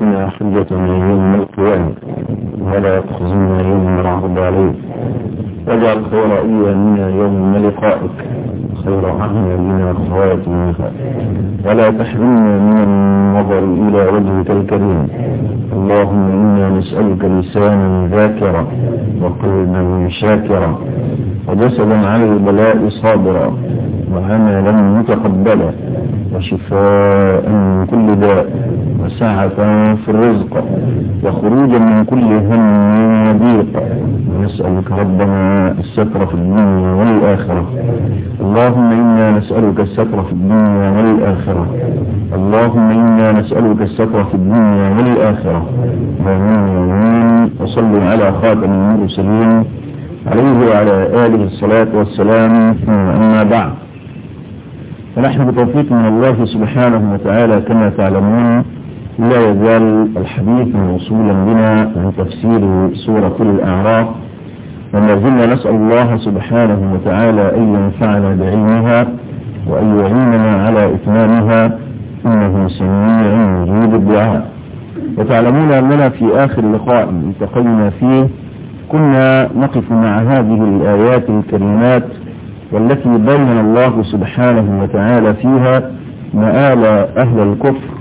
لنا حجتنا يوم القيامة ولا تخزنا يوم العرض عليك واجعل خير أيامنا يوم لقائك خير أعمالنا خواتمها ولا تحرمنا من النظر إلى وجهك الكريم اللهم إنا نسألك لسانا ذاكرا وقلبا شاكرا وجسدا على البلاء صابرا وعملا متقبلا وشفاء من كل داء وسعة في الرزق وخروجا من كل هم وضيق ونسألك ربنا الستر في الدنيا والآخرة اللهم إنا نسألك الستر في الدنيا والآخرة اللهم إنا نسألك الستر في الدنيا والآخرة آمين وصلوا على خاتم المرسلين عليه وعلى آله الصلاة والسلام ثم أما بعد فنحن بتوفيق من الله سبحانه وتعالى كما تعلمون لا يزال الحديث موصولا بنا عن تفسير سورة الأعراف وما زلنا نسأل الله سبحانه وتعالى أن ينفعنا بعلمها وأن يعيننا على إتمامها إنه سميع مجيب الدعاء وتعلمون أننا في آخر لقاء التقينا فيه كنا نقف مع هذه الآيات الكريمات والتي بين الله سبحانه وتعالى فيها مآل أهل الكفر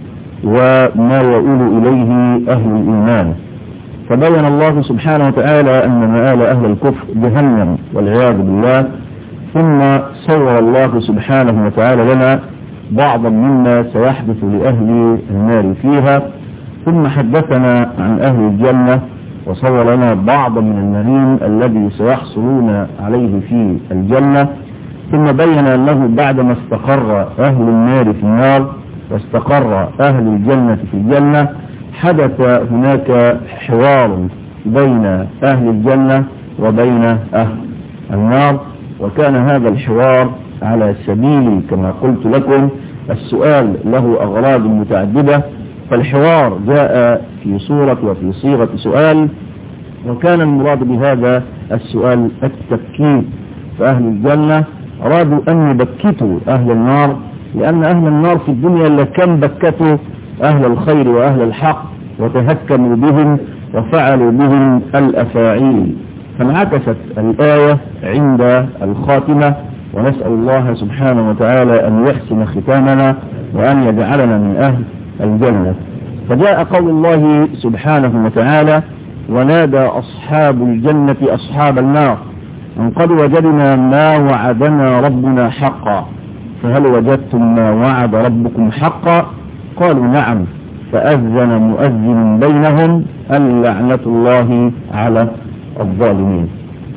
وما يؤول إليه أهل الإيمان فبين الله سبحانه وتعالى أن مآل أهل الكفر جهنم والعياذ بالله ثم صور الله سبحانه وتعالى لنا بعضا مما سيحدث لأهل النار فيها ثم حدثنا عن أهل الجنة وصور لنا بعضا من النعيم الذي سيحصلون عليه في الجنة ثم بين أنه بعدما استقر أهل النار في النار واستقر أهل الجنة في الجنة حدث هناك حوار بين أهل الجنة وبين أهل النار وكان هذا الحوار على سبيل كما قلت لكم السؤال له أغراض متعددة فالحوار جاء في صورة وفي صيغة سؤال وكان المراد بهذا السؤال التبكيت فأهل الجنة أرادوا أن يبكتوا أهل النار لأن أهل النار في الدنيا لكم بكتوا أهل الخير وأهل الحق وتهكموا بهم وفعلوا بهم الأفاعيل فانعكست الآية عند الخاتمة ونسأل الله سبحانه وتعالى أن يحسن ختامنا وأن يجعلنا من أهل الجنة فجاء قول الله سبحانه وتعالى ونادى أصحاب الجنة أصحاب النار أن قد وجدنا ما وعدنا ربنا حقا فهل وجدتم ما وعد ربكم حقا قالوا نعم فأذن مؤذن بينهم اللعنة الله على الظالمين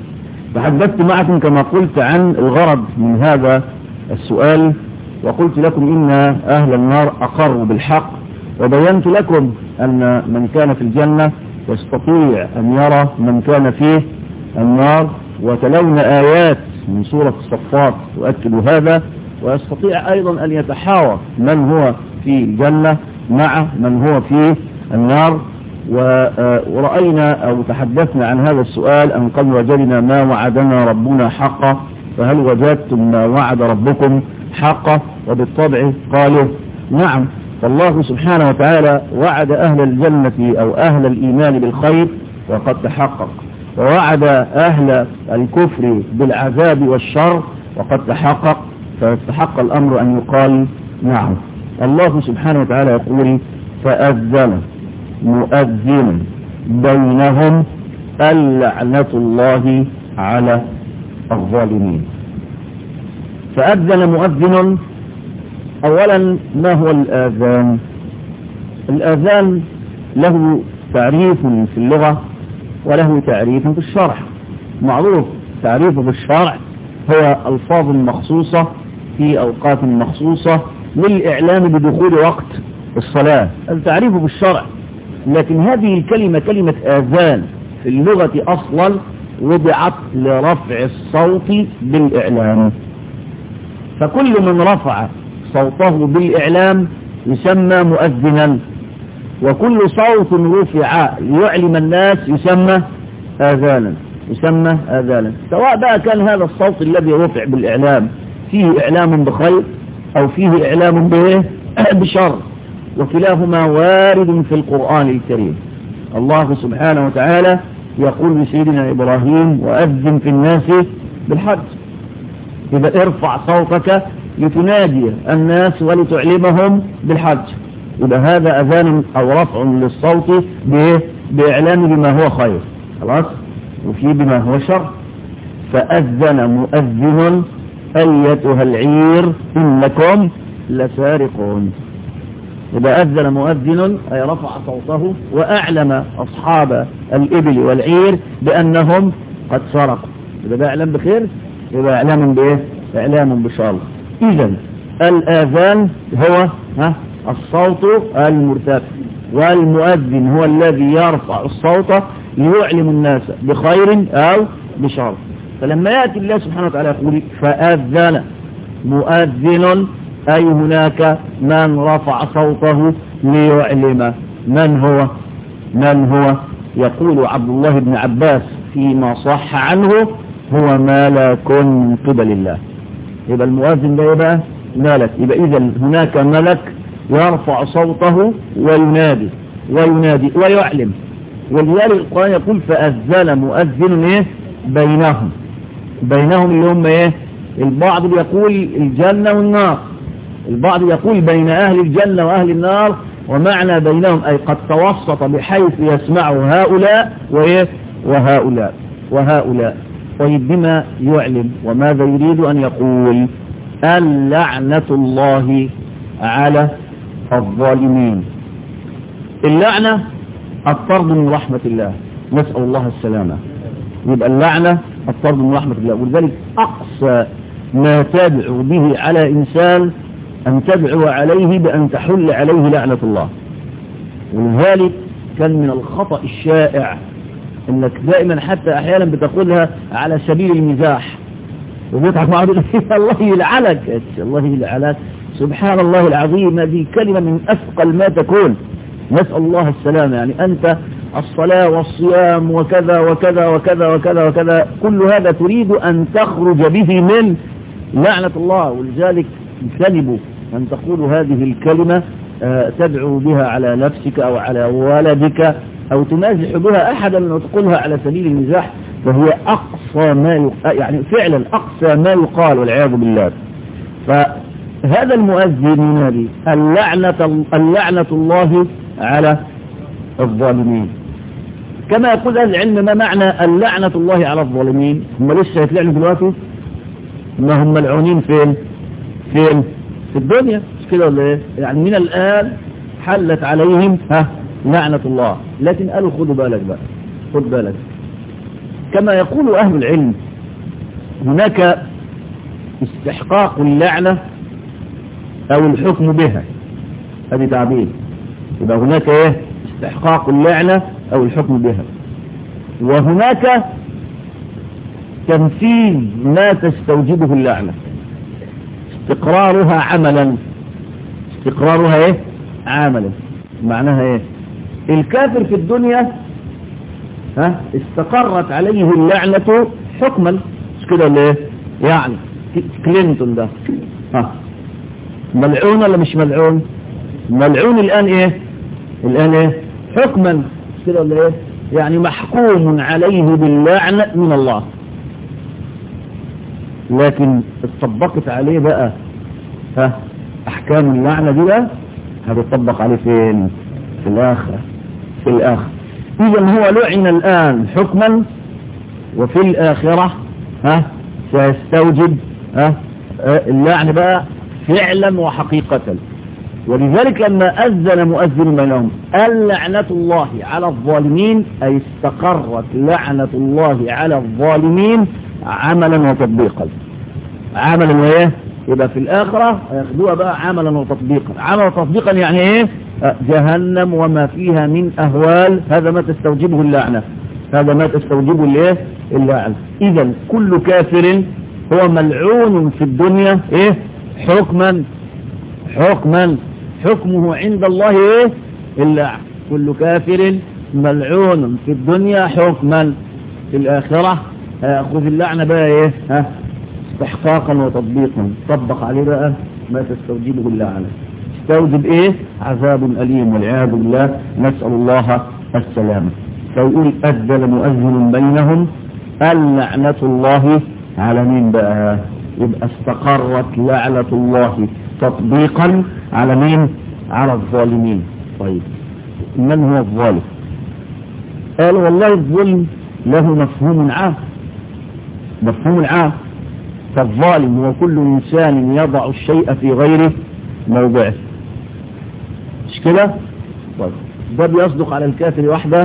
تحدثت معكم كما قلت عن الغرض من هذا السؤال وقلت لكم إن أهل النار أقروا بالحق وبينت لكم أن من كان في الجنة يستطيع أن يرى من كان فيه النار وتلون آيات من سورة الصفات تؤكد هذا ويستطيع أيضا أن يتحاور من هو في الجنة مع من هو في النار ورأينا أو تحدثنا عن هذا السؤال أن قد وجدنا ما وعدنا ربنا حقا فهل وجدتم ما وعد ربكم حقا وبالطبع قالوا نعم فالله سبحانه وتعالى وعد أهل الجنة أو أهل الإيمان بالخير وقد تحقق ووعد أهل الكفر بالعذاب والشر وقد تحقق فاستحق الأمر أن يقال نعم الله سبحانه وتعالى يقول فأذن مؤذن بينهم اللعنة الله على الظالمين فأذن مؤذن أولا ما هو الآذان الآذان له تعريف في اللغة وله تعريف في الشرع معروف تعريفه في الشرع هو ألفاظ مخصوصة في أوقات مخصوصة للإعلام بدخول وقت الصلاة التعريف بالشرع لكن هذه الكلمة كلمة آذان في اللغة أصلا وضعت لرفع الصوت بالإعلام فكل من رفع صوته بالإعلام يسمى مؤذنا وكل صوت رفع ليعلم الناس يسمى آذانا يسمى آذانا سواء بقى كان هذا الصوت الذي رفع بالإعلام فيه إعلام بخير أو فيه إعلام بشر وكلاهما وارد في القرآن الكريم الله سبحانه وتعالى يقول لسيدنا إبراهيم وأذن في الناس بالحج إذا ارفع صوتك لتنادي الناس ولتعلمهم بالحج يبقى هذا أذان أو رفع للصوت بإعلان بما هو خير خلاص وفي بما هو شر فأذن مؤذن أيتها العير إنكم لسارقون إذا أذن مؤذن أي رفع صوته وأعلم أصحاب الإبل والعير بأنهم قد سرقوا إذا ده إعلام بخير يبقى إعلام بإيه؟ إعلام بشر إذا الآذان هو ها الصوت المرتفع والمؤذن هو الذي يرفع الصوت ليعلم الناس بخير أو بشر فلما يأتي الله سبحانه وتعالى يقول فأذن مؤذن أي هناك من رفع صوته ليعلم من هو من هو يقول عبد الله بن عباس فيما صح عنه هو ملك من قبل الله يبقى المؤذن ده يبقى ملك يبقى إذا هناك ملك يرفع صوته وينادي وينادي ويعلم ولذلك القرآن يقول فأذن مؤذن إيه بينهم بينهم اللي هم إيه البعض بيقول الجنة والنار البعض يقول بين أهل الجنة وأهل النار ومعنى بينهم أي قد توسط بحيث يسمع هؤلاء وإيه وهؤلاء وهؤلاء طيب بما يعلم وماذا يريد أن يقول اللعنة الله على الظالمين اللعنة الطرد من رحمة الله نسأل الله السلامة يبقى اللعنة الطرد من رحمة الله ولذلك أقصى ما تدعو به على إنسان أن تدعو عليه بأن تحل عليه لعنة الله ولذلك كان من الخطأ الشائع انك دائما حتى احيانا بتقولها على سبيل المزاح وبيضحك معه الله يلعنك الله يلعنك سبحان الله العظيم هذه كلمة من أثقل ما تكون نسأل الله السلامة يعني أنت الصلاة والصيام وكذا وكذا وكذا وكذا وكذا كل هذا تريد أن تخرج به من لعنة الله ولذلك اجتنبوا أن تقول هذه الكلمة تدعو بها على نفسك أو على ولدك أو تمازح بها أحدا وتقولها على سبيل المزاح فهي أقصى ما يق... يعني فعلا أقصى ما يقال والعياذ بالله فهذا المؤذن ينادي اللعنة, اللعنة الله على الظالمين كما يقول أهل العلم ما معنى اللعنة الله على الظالمين هم لسه يتلعنوا دلوقتي ما هم ملعونين فين فين في الدنيا مش كده ولا ايه يعني من الآن حلت عليهم ها لعنة الله لكن قالوا خدوا بالك بقى خد بالك كما يقول أهل العلم هناك استحقاق اللعنة أو الحكم بها هذه تعبير يبقى هناك ايه استحقاق اللعنة أو الحكم بها وهناك تمثيل ما تستوجبه اللعنة استقرارها عملا استقرارها ايه عملا معناها ايه الكافر في الدنيا ها استقرت عليه اللعنة حكما مش كده ولا ايه يعني كلينتون ده ها ملعون ولا مش ملعون ملعون الان ايه الان ايه حكما مش كده ولا ايه يعني محكوم عليه باللعنة من الله لكن اتطبقت عليه بقى ها احكام اللعنة دي بقى هتطبق عليه فين في الاخرة في الاخرة اذا هو لعن الان حكما وفي الاخرة ها سيستوجب ها اللعن بقى فعلا وحقيقة ولذلك لما أذن مؤذن بينهم اللعنة الله على الظالمين أي استقرت لعنة الله على الظالمين عملا وتطبيقا عملا وايه يبقى في الآخرة ياخدوها بقى عملا وتطبيقا عملا وتطبيقا يعني ايه جهنم وما فيها من أهوال هذا ما تستوجبه اللعنة هذا ما تستوجبه الايه اللعنة إذا كل كافر هو ملعون في الدنيا ايه حكما حكما حكمه عند الله ايه اللعنة كل كافر ملعون في الدنيا حكما في الآخرة خذ اللعنة بقى ايه ها استحقاقا وتطبيقا طبق عليه بقى ما تستوجبه اللعنة يستوجب ايه عذاب أليم والعياذ بالله نسأل الله السلامة فيقول أذن مؤذن بينهم اللعنة الله على مين بقى يبقى استقرت لعنة الله تطبيقا على مين على الظالمين طيب من هو الظالم قال والله الظلم له مفهوم عام مفهوم عام فالظالم هو كل إنسان يضع الشيء في غيره موضعه مش كده طيب ده بيصدق على الكافر وحده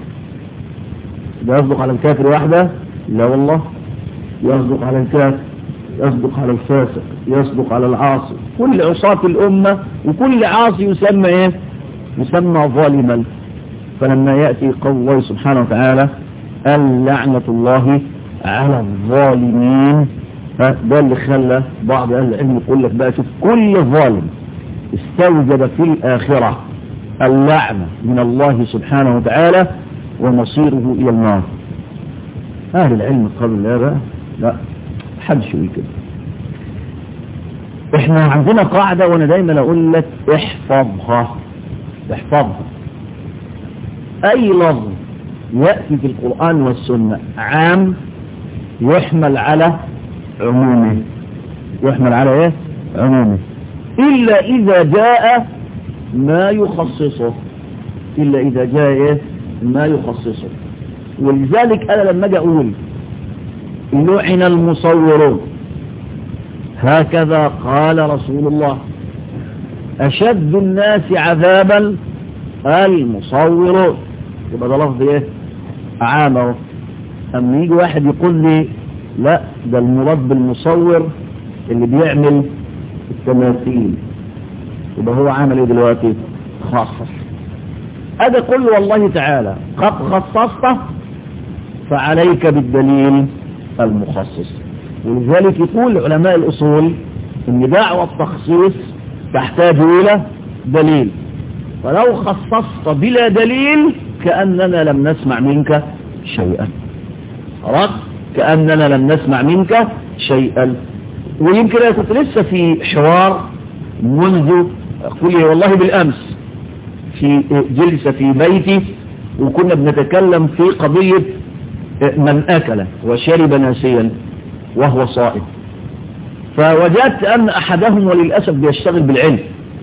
ده يصدق على الكافر وحده لا والله يصدق على الكافر يصدق على الفاسق يصدق على العاصي كل عصاة الأمة وكل عاصي يسمى ايه يسمى ظالما فلما يأتي قول الله سبحانه وتعالى اللعنة الله على الظالمين ده اللي خلى بعض أهل العلم يقول لك بقى شوف كل ظالم استوجب في الآخرة اللعنة من الله سبحانه وتعالى ومصيره إلى النار أهل العلم قالوا لا بقى لا حدش يقول كده احنا عندنا قاعدة وانا دايما اقول لك احفظها احفظها اي لفظ يأتي في القرآن والسنة عام يحمل على عمومه يحمل على ايه عمومه الا اذا جاء ما يخصصه الا اذا جاء ايه ما يخصصه ولذلك انا لما اجي اقول لعن المصورون هكذا قال رسول الله أشد الناس عذابا المصورون يبقى ده لفظ ايه عامه اما يجي واحد يقول لي لا ده المراد بالمصور اللي بيعمل التماثيل يبقى هو عمل ايه دلوقتي خصص هذا كله والله تعالى قد خصصته فعليك بالدليل المخصص ولذلك يقول علماء الأصول ان دعوة التخصيص تحتاج إلى دليل فلو خصصت بلا دليل كأننا لم نسمع منك شيئا خلاص كأننا لم نسمع منك شيئا ويمكن أنا كنت لسه في حوار منذ قولي والله بالأمس في جلسة في بيتي وكنا بنتكلم في قضية من أكل وشرب ناسيا وهو صائم فوجدت أن أحدهم وللأسف بيشتغل بالعلم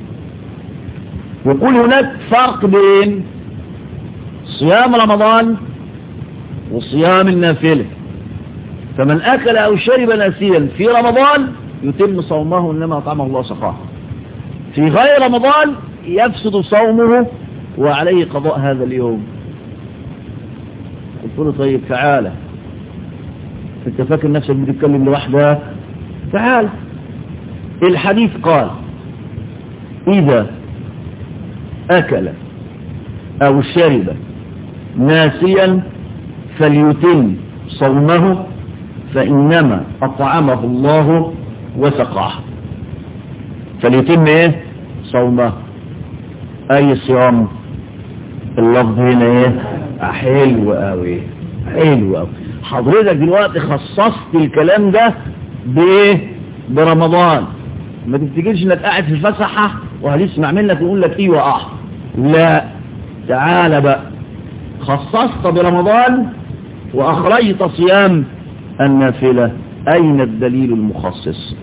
يقول هناك فرق بين صيام رمضان وصيام النافلة فمن أكل أو شرب ناسيا في رمضان يتم صومه إنما أطعمه الله سقاه في غير رمضان يفسد صومه وعليه قضاء هذا اليوم قلت له طيب تعالى انت فاكر نفسك بتتكلم لوحدك تعال الحديث قال إذا أكل أو شرب ناسيا فليتم صومه فإنما أطعمه الله وسقاه فليتم إيه صومه أي صيام اللفظ هنا إيه حلو قوي حلو قوي حضرتك دلوقتي خصصت الكلام ده بايه برمضان ما تفتكرش انك قاعد في الفسحة وهنسمع منك ونقول لك ايوه اه لا تعالى بقى خصصت برمضان واخرجت صيام النافلة اين الدليل المخصص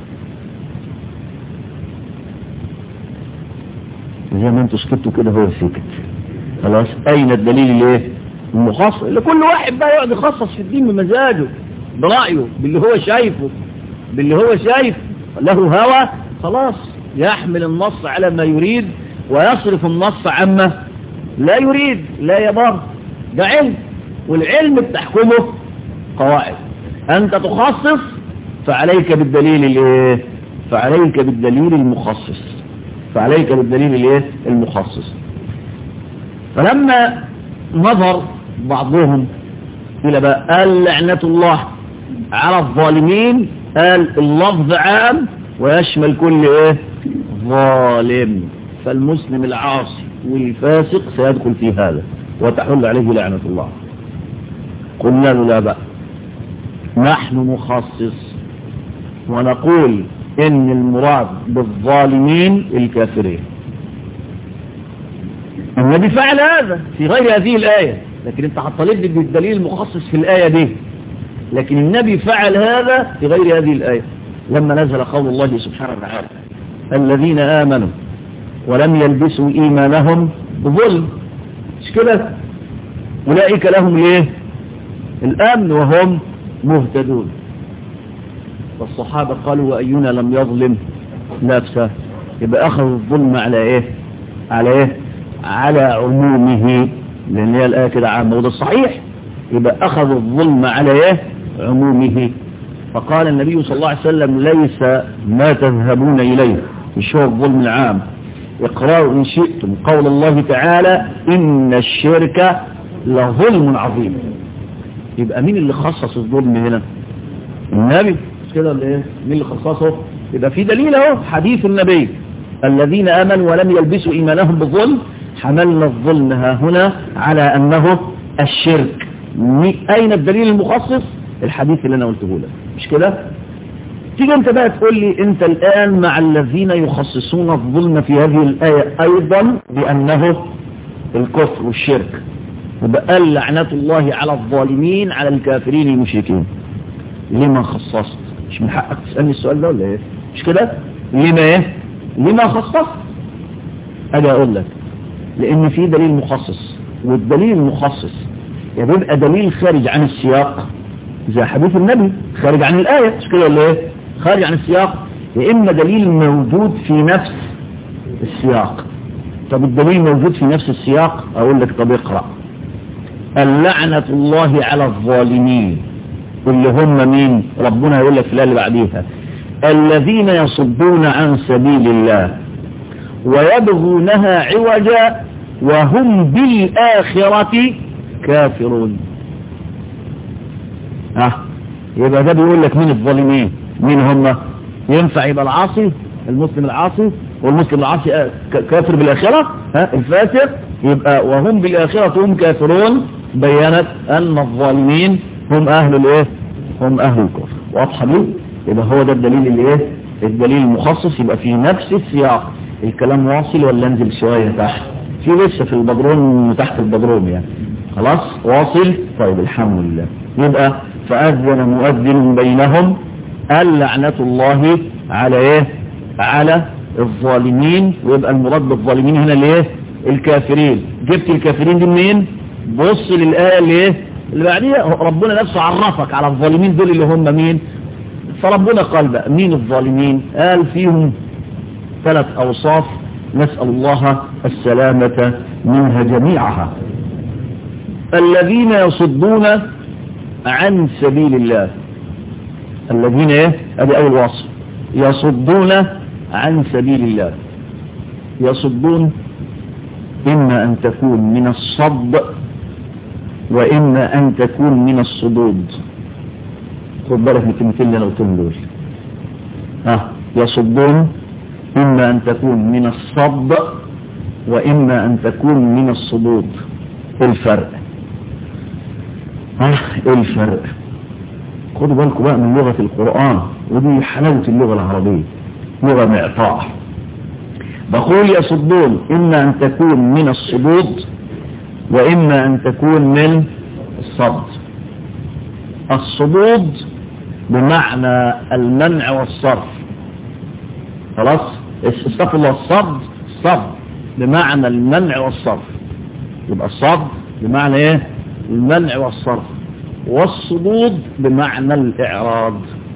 زي ما انتوا سكتوا كده هو سكت خلاص اين الدليل الايه المخصص اللي كل واحد بقى يقعد يخصص في الدين بمزاجه برأيه باللي هو شايفه باللي هو شايف له هوى خلاص يحمل النص على ما يريد ويصرف النص عما لا يريد لا يضر ده علم والعلم بتحكمه قواعد أنت تخصص فعليك بالدليل الايه فعليك بالدليل المخصص فعليك بالدليل الايه المخصص فلما نظر بعضهم إلى بقى قال لعنة الله على الظالمين قال اللفظ عام ويشمل كل ايه ظالم فالمسلم العاصي والفاسق سيدخل في هذا وتحل عليه لعنة الله قلنا له لا بقى نحن نخصص ونقول ان المراد بالظالمين الكافرين النبي فعل هذا في غير هذه الآية لكن انت هتطالبني بالدليل المخصص في الآية دي لكن النبي فعل هذا في غير هذه الآية لما نزل قول الله سبحانه وتعالى الذين آمنوا ولم يلبسوا إيمانهم بظلم مش كده أولئك لهم ليه الأمن وهم مهتدون والصحابة قالوا وأينا لم يظلم نفسه يبقى أخذ الظلم على إيه على إيه على عمومه لأن هي الآية كده عامة وده الصحيح يبقى أخذ الظلم على إيه عمومه فقال النبي صلى الله عليه وسلم ليس ما تذهبون إليه مش هو الظلم العام اقرأوا إن شئتم قول الله تعالى إن الشرك لظلم عظيم يبقى مين اللي خصص الظلم هنا النبي مش كده اللي ايه مين اللي خصصه يبقى في دليل اهو حديث النبي الذين امنوا ولم يلبسوا ايمانهم بالظلم حملنا الظلم ها هنا على انه الشرك اين الدليل المخصص الحديث اللي انا قلته لك مش كده تيجي انت بقى تقول لي انت الان مع الذين يخصصون الظلم في هذه الايه ايضا بانه الكفر والشرك يبقى قال لعنة الله على الظالمين على الكافرين المشركين لما خصصت مش من حقك تسألني السؤال ده ولا ايه مش كده لما ايه لما خصصت اجي اقول لك لان في دليل مخصص والدليل المخصص يا بيبقى دليل خارج عن السياق زي حديث النبي خارج عن الآية مش كده ولا ايه خارج عن السياق يا اما دليل موجود في نفس السياق طب الدليل موجود في نفس السياق اقول لك طب اقرأ اللعنة الله على الظالمين واللي هم مين ربنا يقول لك في الآية اللي بعديها الذين يصدون عن سبيل الله ويبغونها عوجا وهم بالآخرة كافرون ها يبقى ده بيقول لك مين الظالمين مين هم ينفع يبقى العاصي المسلم العاصي والمسلم العاصي كافر بالآخرة ها الفاسق يبقى وهم بالآخرة هم كافرون بينت أن الظالمين هم أهل الايه هم أهل الكفر واضحة ليه يبقى هو ده الدليل اللي ايه الدليل المخصص يبقى في نفس السياق الكلام واصل ولا انزل شوية تحت في لسه في البدروم تحت البدروم يعني خلاص واصل طيب الحمد لله يبقى فأذن مؤذن بينهم اللعنة الله على ايه على الظالمين ويبقى المراد بالظالمين هنا الايه الكافرين جبت الكافرين دي منين بص للآية اللي ايه اللي بعديها ربنا نفسه عرفك على الظالمين دول اللي هم مين فربنا قال بقى مين الظالمين قال فيهم ثلاث أوصاف نسأل الله السلامة منها جميعها الذين يصدون عن سبيل الله الذين ايه ادي اول وصف يصدون عن سبيل الله يصدون اما ان تكون من الصد واما ان تكون من الصدود خد بالك من الكلمتين اللي انا قلتهم دول ها يصدون اما ان تكون من الصد واما ان تكون من الصدود الفرق ها ايه الفرق خدوا بالكم بقى من لغة القرآن ودي حلاوة اللغة العربية لغة معطاء بقول يصدون إما أن تكون من الصدود وإما أن تكون من الصد الصدود بمعنى المنع والصرف خلاص استغفر الله الصد الصد بمعنى المنع والصرف يبقى الصد بمعنى ايه المنع والصرف والصدود بمعنى الإعراض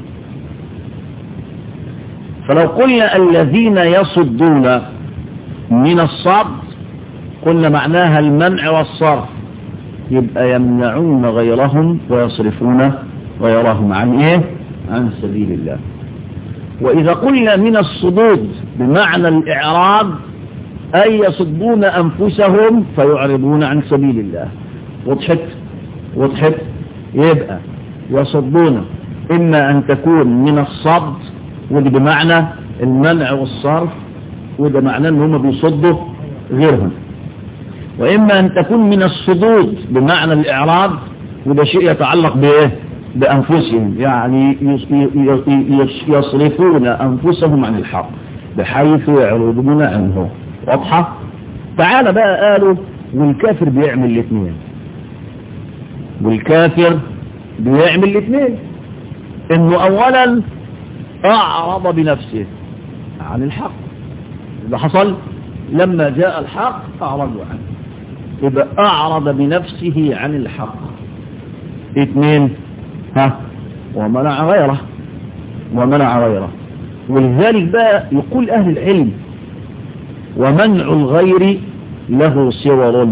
فلو قلنا الذين يصدون من الصد قلنا معناها المنع والصرف يبقى يمنعون غيرهم ويصرفون غيرهم عن ايه عن سبيل الله وإذا قلنا من الصدود بمعنى الإعراض أي يصدون أنفسهم فيعرضون عن سبيل الله وضحت وضحت يبقى يصدون إما أن تكون من الصد ودي بمعنى المنع والصرف وده معناه ان هم بيصدوا غيرهم وإما أن تكون من الصدود بمعنى الإعراض وده شيء يتعلق بإيه بأنفسهم يعني يصرفون أنفسهم عن الحق بحيث يعرضون عنه واضحة تعالى بقى قالوا والكافر بيعمل الاثنين والكافر بيعمل الاثنين انه اولا اعرض بنفسه عن الحق اللي حصل لما جاء الحق اعرضوا عنه يبقى اعرض بنفسه عن الحق اثنين ها ومنع غيره ومنع غيره ولذلك بقى يقول اهل العلم ومنع الغير له صور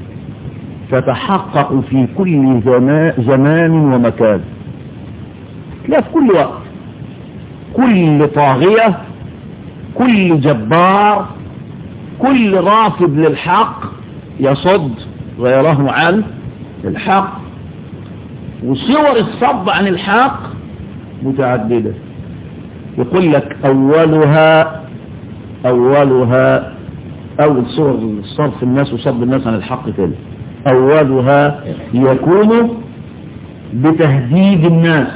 تتحقق في كل زمان ومكان لا في كل وقت كل طاغية كل جبار كل رافض للحق يصد غيره عن الحق وصور الصد عن الحق متعددة يقول لك أولها أولها أول صور صرف الناس وصد الناس عن الحق كده أولها يكون بتهديد الناس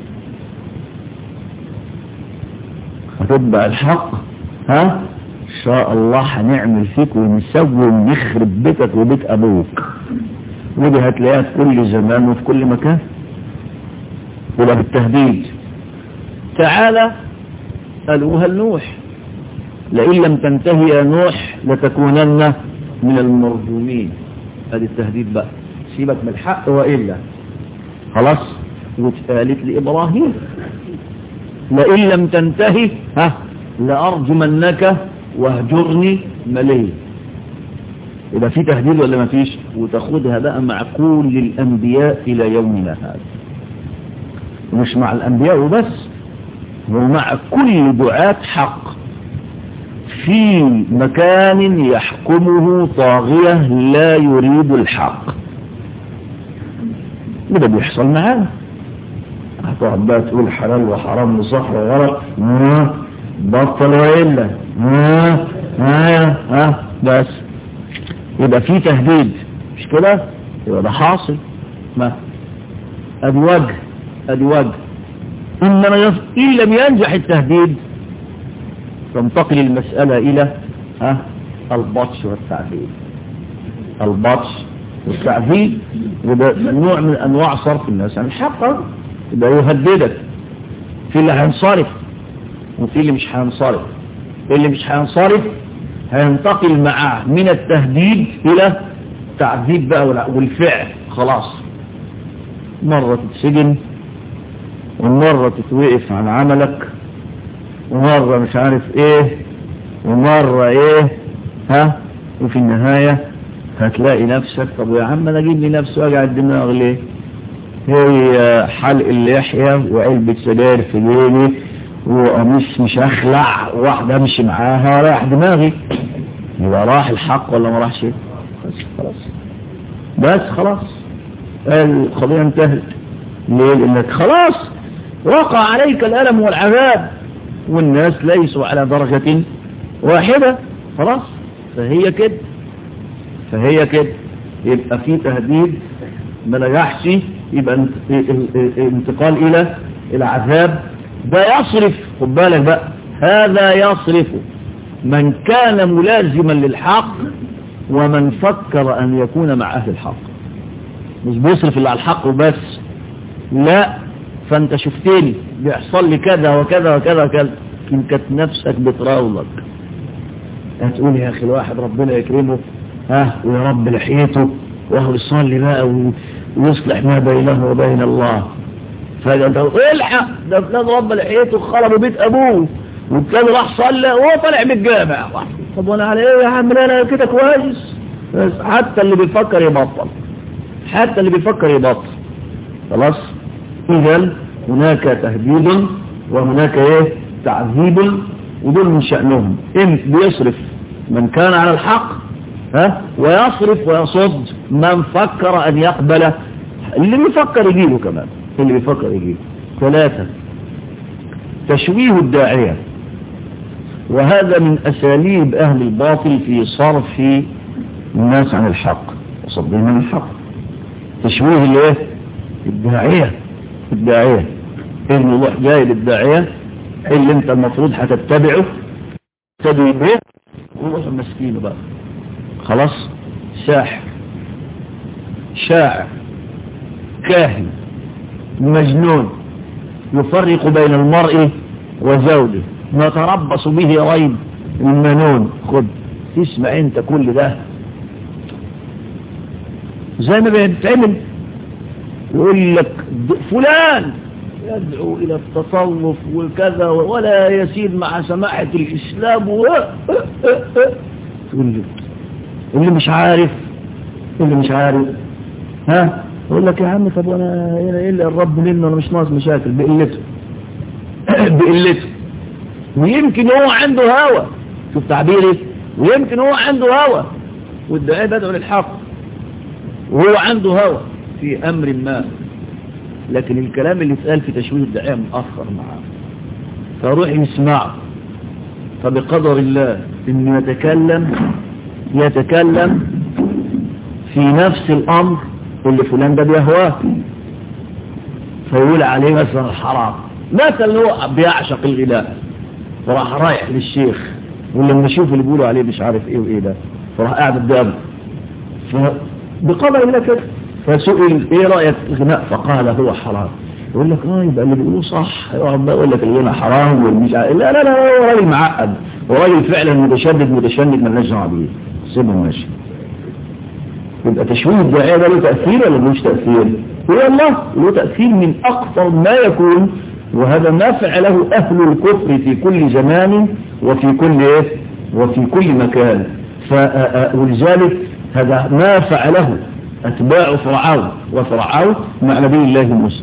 هتبقى الحق ها إن شاء الله هنعمل فيك ونسوي ونخرب بيتك وبيت أبوك ودي هتلاقيها في كل زمان وفي كل مكان وده بالتهديد تعالى قالوها لنوح لئن لم تنتهي يا نوح لتكونن من المرجومين ادي التهديد بقى سيبك من الحق وإلا خلاص واتقالت لإبراهيم لئن لم تنتهي ها لأرجمنك واهجرني مليا يبقى في تهديد ولا ما فيش وتاخدها بقى مع كل الأنبياء إلى يومنا هذا مش مع الأنبياء وبس ومع كل دعاة حق في مكان يحكمه طاغية لا يريد الحق وده بيحصل معانا هتقعد بقى تقول حلال وحرام وصح وغلط بطل وإلا ها ها ها بس يبقى في تهديد مش كده يبقى ده حاصل ما ادي وجه ادي وجه انما يف... ان لم ينجح التهديد تنتقل المسألة الى ها البطش والتعذيب البطش والتعذيب وده نوع من انواع صرف الناس عن الحق يبقى يهددك في اللي هينصرف وفي اللي مش هينصرف اللي مش هينصرف هينتقل معاه من التهديد الى تعذيب بقى والفعل خلاص مرة تتسجن ومرة تتوقف عن عملك ومرة مش عارف ايه ومرة ايه ها وفي النهاية هتلاقي نفسك طب يا عم انا اجيب لي نفسي واجع الدماغ ليه هي حلق اللحية وعلبة سجاير في جيبي وقميص مش اخلع واحدة امشي معاها رايح دماغي يبقى راح الحق ولا ما راحش بس خلاص بس خلاص القضية انتهت ليه لانك خلاص وقع عليك الألم والعذاب والناس ليسوا على درجة واحدة خلاص فهي كده فهي كده يبقى في تهديد ما نجحش يبقى انتقال الى العذاب ده يصرف خد بالك بقى هذا يصرف من كان ملازما للحق ومن فكر ان يكون مع اهل الحق مش بيصرف اللي على الحق وبس لا فانت شفتني بيحصل لي كذا وكذا وكذا وكذا يمكن كانت نفسك بتراولك هتقول يا اخي الواحد ربنا يكرمه ها ويا رب لحيته وهو يصلي بقى ويصلح ما بينه وبين الله فقال الحق ده فلان رب لحيته خربوا بيت ابوه وكان راح صلى وهو طالع من الجامع طب وانا على ايه يا عم انا كده كويس بس حتى اللي بيفكر يبطل حتى اللي بيفكر يبطل خلاص اذا هناك تهديد وهناك ايه تعذيب ودول من شأنهم إن بيصرف من كان على الحق ها ويصرف ويصد من فكر أن يقبل اللي بيفكر يجيله كمان اللي بيفكر يجيله ثلاثة تشويه الداعية وهذا من أساليب أهل الباطل في صرف الناس عن الحق وصدهم عن الحق تشويه الايه الداعية الداعية ابن الله جاي للداعية اللي انت المفروض هتتبعه تدعي به وروح مسكينه بقى خلاص ساحر شاعر كاهن مجنون يفرق بين المرء وزوجه نتربص به ريب المنون خد تسمع انت كل ده زي ما بيتعمل يقول لك فلان يدعو الى التصوف وكذا ولا يسير مع سماحة الاسلام و... تقول لي اللي مش عارف اللي مش عارف ها يقول لك يا عم طب وانا ايه اللي الرب منه انا مش ناقص مشاكل بقلته بقلته ويمكن هو عنده هوى شوف تعبيري ويمكن هو عنده هوى والدعاء بدعو للحق وهو عنده هوى في امر ما لكن الكلام اللي اتقال في تشويه الدعاء مأخر معاه فروح يسمعه فبقدر الله انه يتكلم يتكلم في نفس الامر اللي فلان ده بيهواه فيقول عليه مثلا حرام مثلا هو بيعشق الغلاء فراح رايح للشيخ ولما يشوف اللي بيقولوا عليه مش عارف ايه وايه ده فراح قاعد قدامه فبقدر الله كده فسئل ايه رايك في الغناء فقال هو حرام يقول لك اه يبقى اللي بيقولوه صح يقول لك الغناء حرام والمش لا لا لا هو راجل معقد وراجل فعلا متشدد متشدد مالناش دعوه بيه سيبه ماشي يبقى تشويه الداعية ده له تأثير ولا ملوش تأثير هو الله له تأثير من أكثر ما يكون وهذا ما فعله أهل الكفر في كل زمان وفي كل إيه وفي كل مكان ولذلك هذا ما فعله أتباع فرعون وفرعون مع نبي الله موسى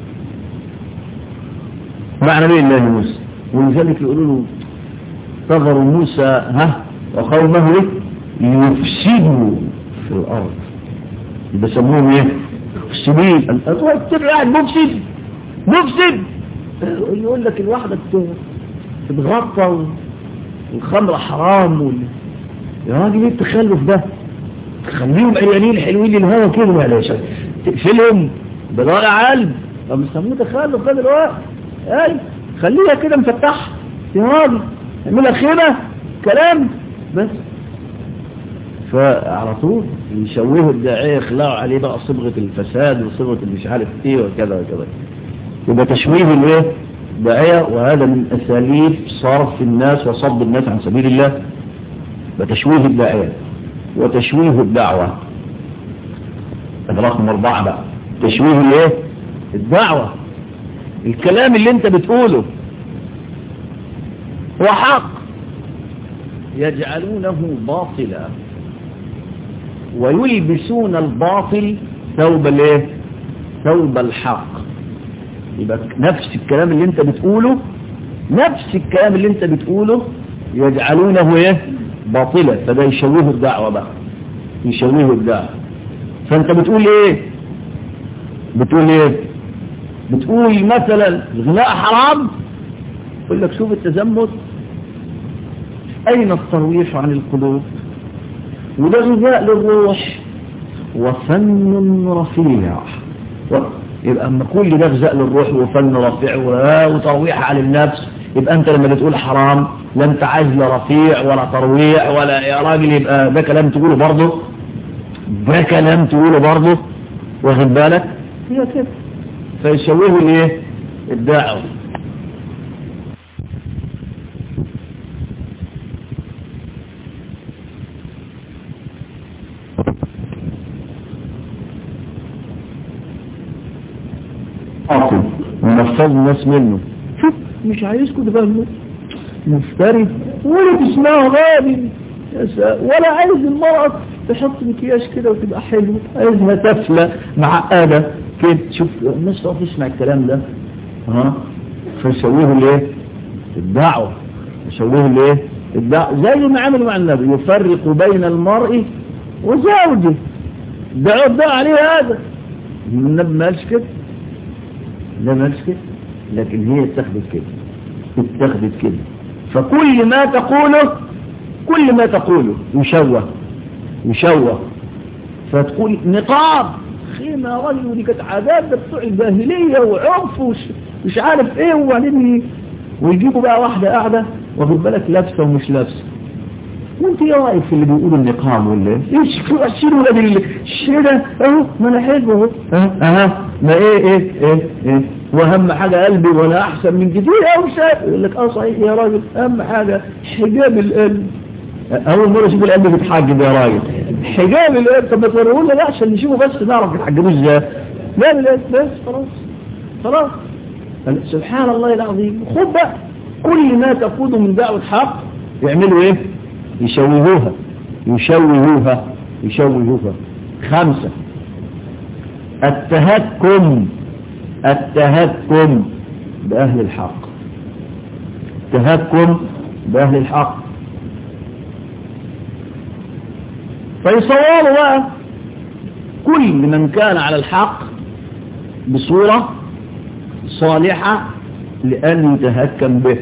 مع نبي الله موسى ولذلك يقولوا له تظهر موسى ها وقومه يفسدوا في الأرض بيسموهم ايه مفسدين الأرض قاعد مفسد مفسد يقول لك الواحدة تتغطى والخمرة حرام وال... يا راجل ايه التخلف ده تخليهم عريانين حلوين للهوا كده معلش تقفلهم بضائع قلب طب يسموه تخلف ده دلوقتي اي خليها كده مفتحه يا راجل اعملها خيمه كلام بس فعلى طول يشوهوا الداعية يخلعوا عليه بقى صبغة الفساد وصبغة مش عارف ايه وكذا وكذا يبقى تشويه الايه الداعية وهذا من اساليب صرف الناس وصد الناس عن سبيل الله وتشويه الداعية وتشويه الدعوة رقم اربعة بقى تشويه الايه الدعوة الكلام اللي انت بتقوله هو حق يجعلونه باطلا ويلبسون الباطل ثوب الايه ثوب الحق يبقى نفس الكلام اللي انت بتقوله نفس الكلام اللي انت بتقوله يجعلونه ايه باطلا فده يشوه الدعوة بقى يشوه الدعوة فانت بتقول ايه بتقول ايه بتقول مثلا الغناء حرام يقول لك شوف التزمت اين الترويح عن القلوب وده غذاء للروح وفن رفيع يبقى اما كل ده غذاء للروح وفن رفيع وترويح على النفس يبقى انت لما بتقول حرام لا انت عايز لا رفيع ولا ترويع ولا يا راجل يبقى ده كلام تقوله برضه ده كلام تقوله برضه واخد بالك هي كده فيشوهوا الايه الدعوه عاقل ونفذ الناس منه شوف مش عايزكم تفهموا مفتري ولا تسمعوا غالي ولا عايز المرأة تحط مكياج كده وتبقى حلوة عايزها تفلة معقدة كده شوف الناس تقف تسمع الكلام ده ها فيسويه الايه الدعوة يسويه الايه الدعوة زي ما عملوا مع النبي يفرق بين المرء وزوجه دعوة الدعوة عليه هذا النبي ما قالش كده لا ما قالش كده لكن هي اتخذت كده اتخذت كده فكل ما تقوله كل ما تقوله يشوه يشوه فتقول نقاب خيمة يا راجل ودي كانت عادات ده بتوع الجاهلية وعرف وش مش عارف ايه وبعدين ويجيبوا بقى واحدة قاعدة واخد بالك لابسة ومش لابسة وانت ايه رايك في اللي بيقولوا النقام ولا ايه ايش شيل ولاد الشيء ده اهو ما انا حلو اهو اه اه ما ايه ايه ايه ايه واهم حاجة قلبي وانا احسن من كتير قوي شايف يقول لك اه صحيح يا راجل اهم حاجة حجاب القلب اول مرة اشوف القلب بيتحجب يا راجل حجاب القلب طب ما توريه لنا لا عشان نشوفه بس نعرف بيتحجبوه ازاي لا لا بس خلاص خلاص سبحان الله العظيم خد بقى كل ما تفوض من دعوة حق يعملوا ايه يشوهوها يشوهوها يشوهوها خمسة التهكم التهكم بأهل الحق التهكم بأهل الحق فيصوروا بقى كل من كان على الحق بصورة صالحة لأن يتهكم به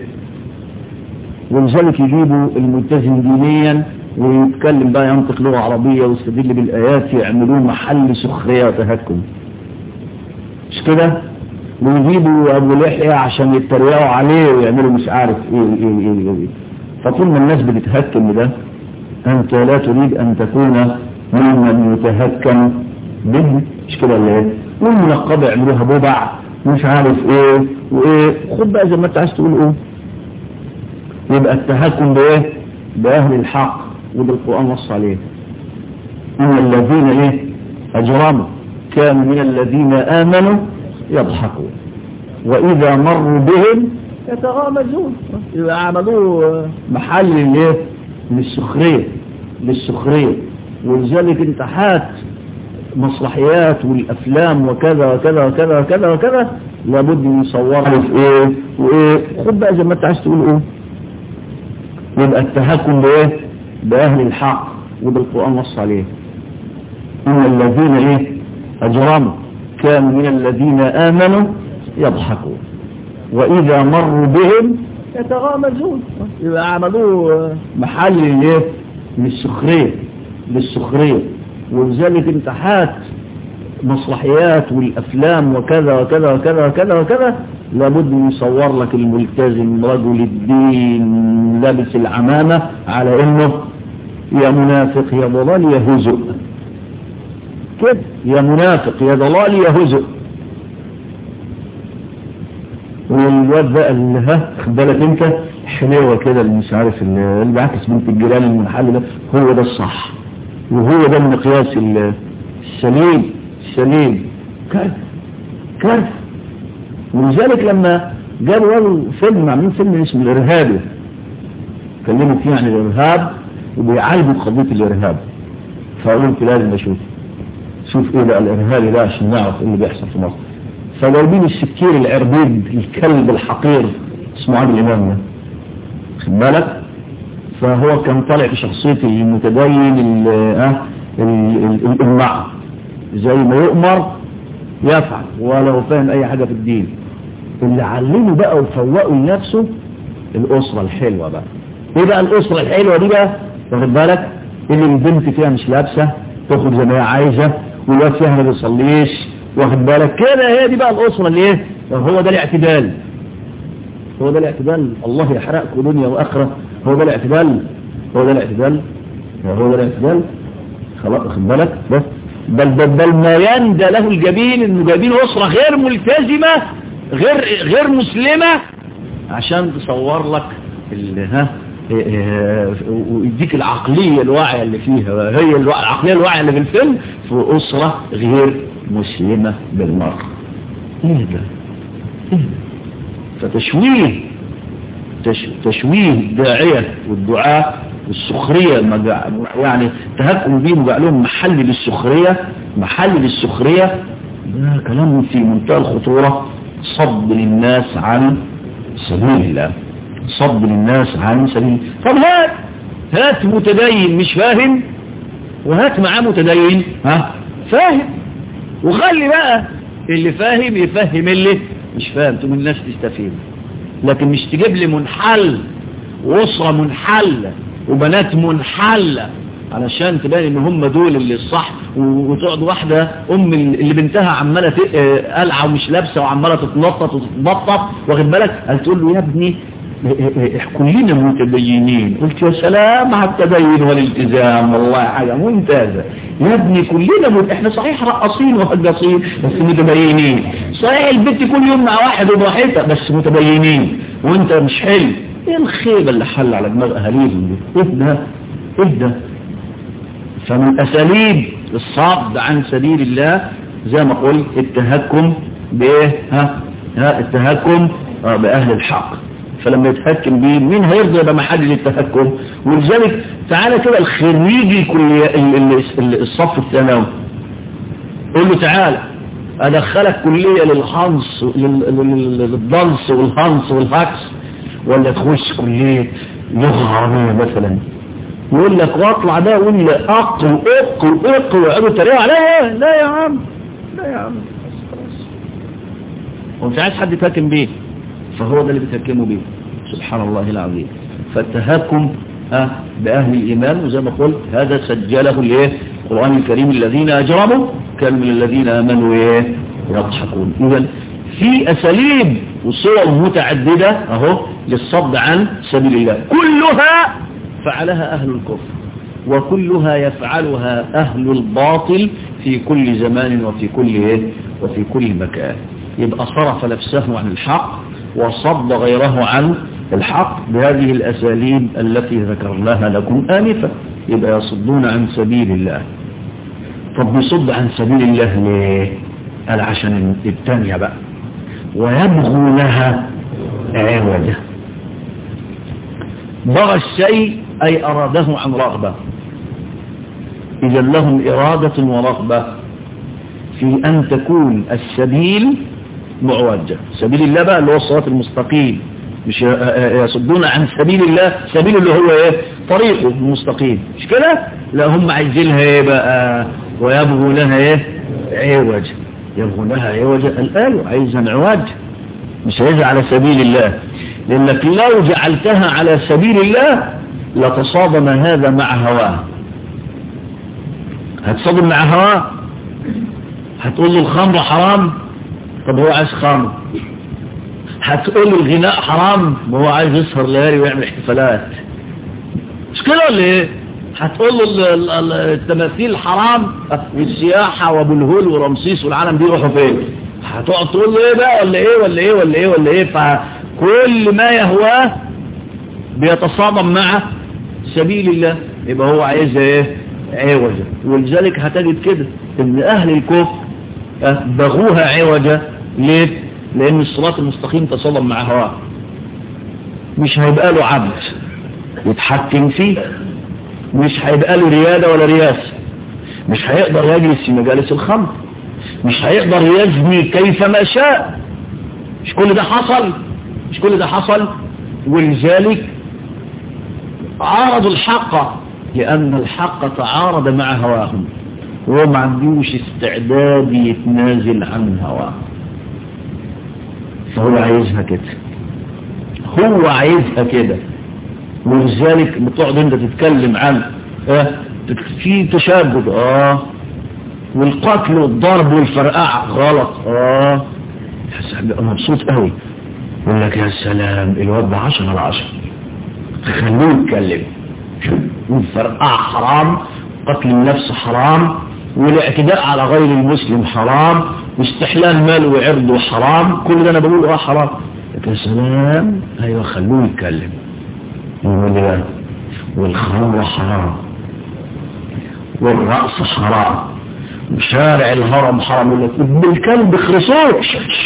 ولذلك يجيبوا الملتزم دينيا ويتكلم بقى ينطق لغة عربية ويستدل بالآيات يعملوه محل سخرية وتهكم مش كده ويجيبوا أبو لحية عشان يتريقوا عليه ويعملوا مش عارف إيه إيه إيه إيه فطول ما الناس بتتهكم ده أنت لا تريد أن تكون ممن يتهكم به مش كده ولا إيه والمنقبة يعملوها ببع مش عارف إيه وإيه خد بقى زي ما أنت عايز تقول إيه يبقى التهكم بايه باهل الحق وده القرآن نص عليه ان الذين ايه اجرموا كانوا من الذين امنوا يضحكون واذا مروا بهم يتغامزون يبقى عملوه محل الايه للسخريه للسخريه ولذلك انت حات مسرحيات والافلام وكذا وكذا وكذا وكذا وكذا لابد من يصورها في ايه وايه خد بقى زي ما انت عايز تقول ايه يبقى التهكم بايه باهل الحق وده القرآن نص عليه ان الذين ايه اجرموا كانوا من الذين امنوا يضحكون واذا مروا بهم يتغامزون يبقى عملوه محل الايه للسخريه للسخريه ولذلك انت حات مسرحيات والافلام وكذا وكذا وكذا وكذا وكذا لابد من يصور لك الملتزم رجل الدين لابس العمامة على انه يا منافق يا ضلال يا هزء كده يا منافق يا ضلال يا هزء والواد بقى اللي ها خد بالك انت حلوه كده اللي مش عارف اللي بيعكس بنت الجيران المنحل ده هو ده الصح وهو ده المقياس السليم السليم كارثه كارثه ولذلك لما جابوا فيلم عاملين فيلم اسمه الارهابي اتكلموا فيه عن الارهاب وبيعالجوا قضيه الارهاب فقلت لازم اشوف شوف ايه بقى الارهابي ده عشان نعرف ايه اللي بيحصل في مصر فجايبين السكير العربيد الكلب الحقير اسمه عادل امام ده خد بالك فهو كان طالع في شخصيه المتدين المع زي ما يؤمر يفعل ولو فاهم اي حاجة في الدين اللي علمه بقى وفوقه لنفسه الاسرة الحلوة بقى ايه بقى الاسرة الحلوة دي بقى واخد بالك اللي البنت فيها مش لابسة تخرج زي ما هي عايزة والواد فيها ما بيصليش واخد بالك كده هي دي بقى الاسرة اللي ايه هو ده الاعتدال هو ده الاعتدال الله يحرقكم دنيا واخرة هو ده الاعتدال هو ده الاعتدال هو ده الاعتدال خلاص واخد بالك بس بل, بل, بل ما يندى له الجبين انه جايبين اسرة غير ملتزمة غير غير مسلمة عشان تصور لك ها ويديك العقلية الواعية اللي فيها هي العقلية الواعية اللي في الفيلم في أسرة غير مسلمة بالمرة ايه ده ايه فتشويه تش تشويه الداعية والدعاء والسخرية يعني تهكم بيهم وجعل لهم محل للسخرية محل للسخرية ده كلام في منتهى الخطورة صد للناس عن سبيل الله صد للناس عن سبيل طب هات هات متدين مش فاهم وهات معاه متدين ها فاهم وخلي بقى اللي فاهم يفهم اللي مش فاهم تقوم الناس تستفيد لكن مش تجيب لي منحل وأسرة منحلة وبنات منحلة علشان تبان ان هم دول اللي الصح وتقعد واحدة ام اللي بنتها عمالة قلعة ومش لابسة وعمالة تتنطط وتتبطط واخد بالك قال تقول له يا ابني كلنا متدينين قلت يا سلام على التدين والالتزام والله حاجة ممتازة يا ابني كلنا مت... احنا صحيح رقصين وهجصين بس متدينين صحيح البنت كل يوم مع واحد وبراحتها بس متدينين وانت مش حلو ايه الخيبة اللي حل على دماغ اهاليهم دي اهدى اهدى فمن اساليب الصد عن سبيل الله زي ما قلت التهكم بايه ها ها التهكم آه باهل الحق فلما يتهكم بيه مين هيرضى يبقى محل للتهكم ولذلك تعالى كده الخريجي كل الصف الثانوي قول له تعالى ادخلك كلية للحنص للضنص والهنص والهكس ولا تخش كلية لغة عربية مثلا يقول لك واطلع ده يقول لي اق واق واق ويقعدوا يتريقوا عليا لا يا عم لا يا عم ومش عايز حد يتهكم بيه فهو ده اللي بيتهكموا بيه سبحان الله العظيم فالتهكم أه بأهل الإيمان وزي ما قلت هذا سجله الايه القرآن الكريم الذين أجرموا كانوا من الذين آمنوا ايه يضحكون إذا في أساليب وصور متعددة أهو للصد عن سبيل الله كلها فعلها أهل الكفر وكلها يفعلها أهل الباطل في كل زمان وفي كل إيه وفي كل مكان يبقى صرف نفسه عن الحق وصد غيره عن الحق بهذه الأساليب التي ذكرناها لكم آنفا يبقى يصدون عن سبيل الله طب يصد عن سبيل الله ليه قال عشان الثانية بقى ويبغونها عوجا بغى الشيء أي أراده عن رغبة إذا لهم إرادة ورغبة في أن تكون السبيل معوجة سبيل الله بقى اللي هو الصراط المستقيم مش يصدون عن سبيل الله سبيل اللي هو ايه طريقه المستقيم مش كده لا هم عايزينها ايه بقى ويبغوا لها ايه عوج يبغوا لها عوج الآن عايزها عوج مش عايزها على سبيل الله لانك لو جعلتها على سبيل الله لتصادم هذا مع هواه هتصادم مع هواه هتقول له الخمر حرام طب هو عايز خمر هتقول له الغناء حرام وهو عايز يسهر ليالي ويعمل احتفالات مش كده ولا ايه هتقول له التماثيل حرام والسياحة وابو الهول ورمسيس والعالم دي يروحوا فين هتقعد تقول له ايه بقى ولا ايه ولا ايه ولا ايه ولا ايه فكل ما يهواه بيتصادم مع سبيل الله يبقى هو عايز ايه عوجة ولذلك هتجد كده ان اهل الكفر بغوها عوجة ليه لان الصراط المستقيم تصادم مع هواه مش هيبقى له عبد يتحكم فيه مش هيبقى له ريادة ولا رياسة مش هيقدر يجلس في مجالس الخمر مش هيقدر يزني كيفما شاء مش كل ده حصل مش كل ده حصل ولذلك عارضوا الحق لأن الحق تعارض مع هواهم وهو ما عندوش استعداد يتنازل عن هواه فهو عايزها كده هو عايزها كده ولذلك بتقعد انت تتكلم عن اه في تشابه اه والقتل والضرب والفرقعة غلط اه انا مبسوط قوي يقول لك يا سلام الواد ده 10 على 10 خلوه يتكلم والفرقعة حرام قتل النفس حرام والاعتداء على غير المسلم حرام واستحلال ماله وعرضه حرام كل ده انا بقول اه حرام يا سلام ايوه خلوه يتكلم يقول لي والخمر حرام والرأس حرام وشارع الهرم حرام يقول لك بالكلب خرسوك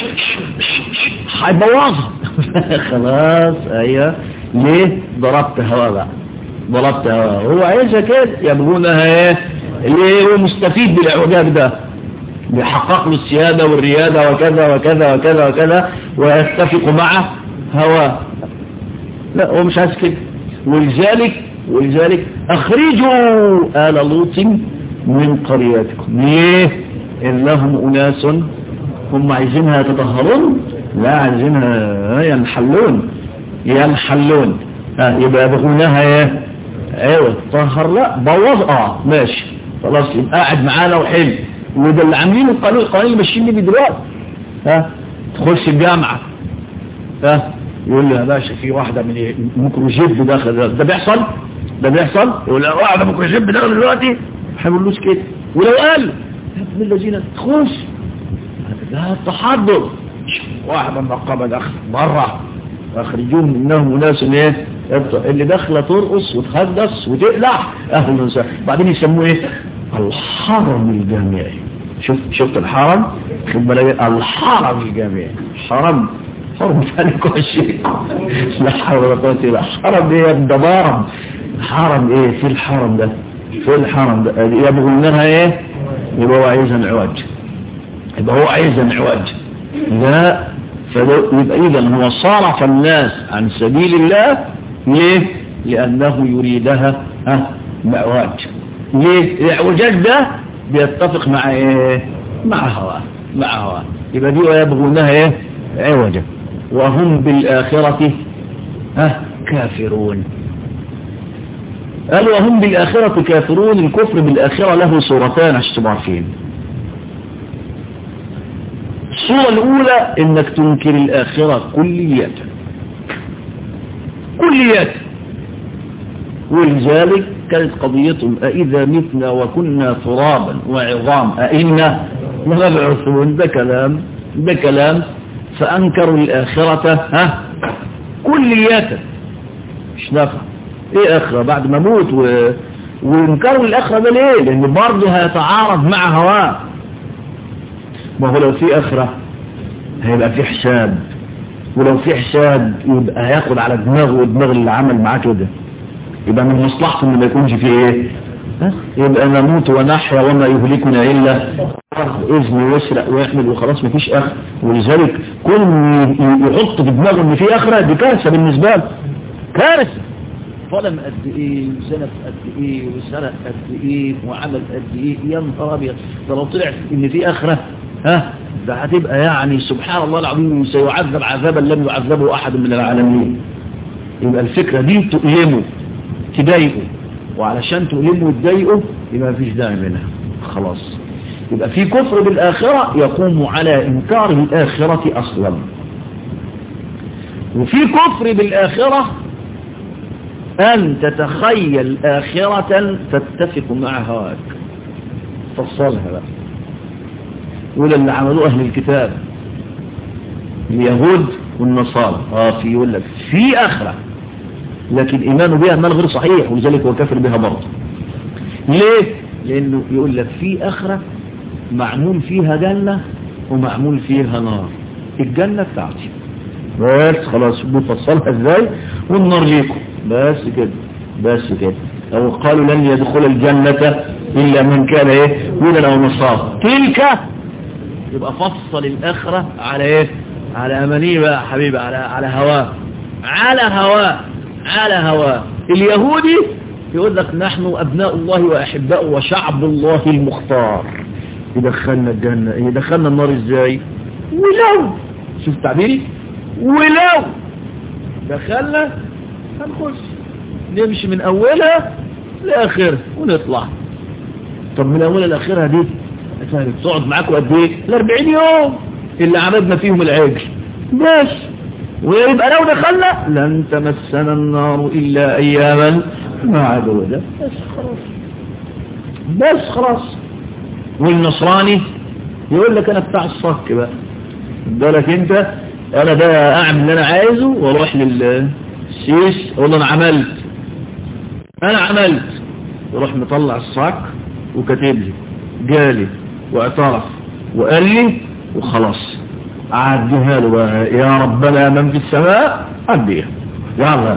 هيبوظها خلاص ايوه ليه ضربت هوا بقى ضربت هوا هو عايزها كده يبغونها ايه ليه هو مستفيد بالاعوجاج ده بيحقق له السيادة والريادة وكذا وكذا وكذا وكذا ويتفق مع هواه لا هو مش عايز كده ولذلك ولذلك اخرجوا آل لوط من قريتكم ليه انهم اناس هم عايزينها يتطهرون لا عايزينها ينحلون ينحلون آه يبقى يبغونها ايه عوض طهر لا بوظ اه ماشي خلاص يبقى قاعد معانا وحلو وده اللي عاملينه القانون القانون اللي ماشيين بيه دلوقتي ها تخش الجامعه ها يقول لي يا باشا في واحده من ميكروجيب داخل ده, ده بيحصل ده بيحصل يقول له واحده ميكروجيب داخل دلوقتي ما هيقولوش كده ولو قال يا ابن الذين تخش ده التحضر واحده منقبه داخل بره اخرجوهم انهم اناس ايه اللي داخله ترقص وتخدس وتقلع اهلا وسهلا بعدين يسموه ايه الحرم الجامعي شفت شفت الحرم خد بالك الحرم الجامعي حرم حرم ثاني كل شيء لا حول ولا قوه الا حرم ايه ده ضرب حرم ايه في الحرم ده في الحرم ده يبغوا منها ايه يبقى هو عايز انعواج يبقى هو عايز انعواج لا فيبقى اذا هو صرف الناس عن سبيل الله ليه لانه يريدها ها معواج ليه الاعوجاج ده بيتفق مع ايه مع هواه مع هواه يبقى دي ويبغونها ايه عوجا وهم بالاخره ها كافرون قال وهم بالآخرة كافرون الكفر بالآخرة له صورتان عشان تبقوا عارفين الصورة الأولى إنك تنكر الآخرة كلية كلية ولذلك كانت قضيتهم أئذا متنا وكنا ترابا وعظام أئنا لمبعثون ده كلام ده كلام فأنكروا الآخرة ها كلية مش نفع ايه اخرة بعد ما موت و... وانكروا الاخرة ده ليه لان برضه هيتعارض مع هواه ما هو لو في اخرة هيبقى في حساب ولو في حساب يبقى هياخد على دماغه ودماغ اللي عمل معاه كده يبقى من مصلحته ان ما يكونش فيه ايه يبقى نموت ونحيا وما يهلكنا الا اذن ويسرق ويحمل وخلاص مفيش اخر ولذلك كل يحط في دماغه ان في اخره دي كارثه بالنسبه له كارثه ظلم قد ايه وسنف قد ايه وسرق قد ايه وعمل قد ايه يا نهار ابيض ده لو طلع ان في اخره ها ده هتبقى يعني سبحان الله العظيم سيعذب عذابا لم يعذبه احد من العالمين يبقى الفكره دي تؤلمه تضايقه وعلشان تؤلمه وتضايقه يبقى مفيش داعي منها خلاص يبقى في كفر بالآخرة يقوم على إنكار الآخرة أصلا وفي كفر بالآخرة أن تتخيل آخرة تتفق مع هواك فصلها بقى ولا اللي عملوه أهل الكتاب اليهود والنصارى اه في يقول لك في آخرة لكن إيمانه بها مال غير صحيح ولذلك هو كافر بها برضه ليه؟ لأنه يقول لك في آخرة معمول فيها جنة ومعمول فيها نار الجنة بتاعتي بس خلاص بفصلها ازاي والنار ليكم بس كده بس كده او قالوا لن يدخل الجنة الا من كان ايه هودا او نصارى تلك يبقى فصل الاخرة على ايه على امانيه بقى حبيبي على على هواه على هواه على هواه اليهودي يقول لك نحن ابناء الله واحباؤه وشعب الله المختار يدخلنا الجنة يدخلنا النار ازاي ولو شوف تعبيري ولو دخلنا هنخش نمشي من اولها لاخرها ونطلع طب من اولها لاخرها دي تقعد معاكم قد ايه ال 40 يوم اللي عملنا فيهم العجل بس ويبقى لو دخلنا لن تمسنا النار الا اياما معدودة بس خلاص بس خلاص والنصراني يقول لك انا بتاع الصك بقى بالك انت انا ده اعمل اللي انا عايزه واروح للسيس اقول له انا عملت انا عملت يروح مطلع الصك وكاتب لي جالي واعترف وقال لي وخلاص عديها له بقى يا ربنا من في السماء عديها يلا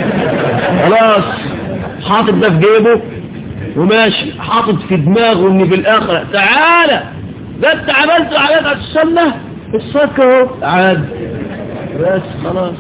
خلاص حاطط ده في جيبه وماشي حاطط في دماغه ان في الاخرة تعالى ده انت عملت عليك السنة الصك اهو عاد بس خلاص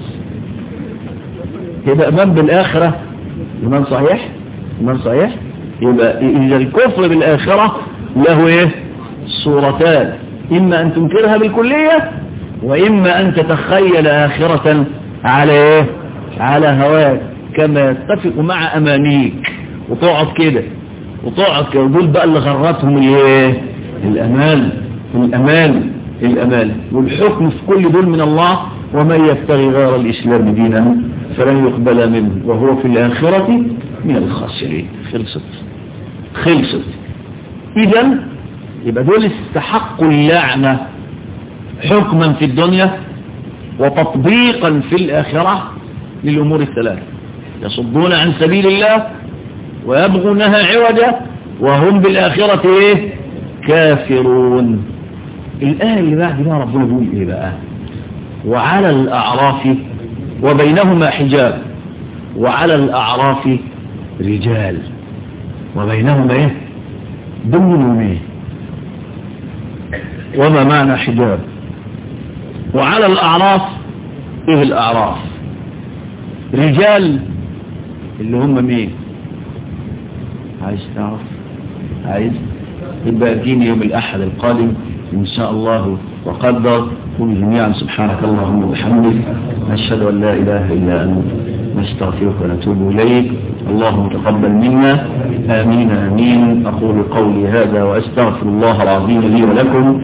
يبقى ايمان بالاخرة ايمان صحيح ايمان صحيح يبقى اذا الكفر بالاخرة له ايه صورتان اما ان تنكرها بالكلية واما ان تتخيل اخرة على ايه على هواك كما يتفق مع أمانيك وتقعد كده وتقعد كده ودول بقى اللي غرتهم الايه الأمان الأمان الأمان والحكم في كل دول من الله ومن يبتغي غير الإسلام دينا فلن يقبل منه وهو في الآخرة من الخاسرين خلصت خلصت إذا يبقى دول استحقوا اللعنة حكما في الدنيا وتطبيقا في الآخرة للأمور الثلاثة يصدون عن سبيل الله ويبغونها عوجا وهم بالآخرة إيه كافرون الآية اللي بعد بقى ربنا بيقول إيه بقى وعلى الأعراف وبينهما حجاب وعلى الأعراف رجال وبينهما إيه دون إيه وما معنى حجاب وعلى الأعراف إيه الأعراف رجال اللي هم مين عايز تعرف عايز يبقى دين يوم الأحد القادم إن شاء الله وقدر قل جميعا سبحانك اللهم وبحمدك نشهد أن لا إله إلا أنت نستغفرك ونتوب إليك اللهم تقبل منا آمين آمين أقول قولي هذا وأستغفر الله العظيم لي ولكم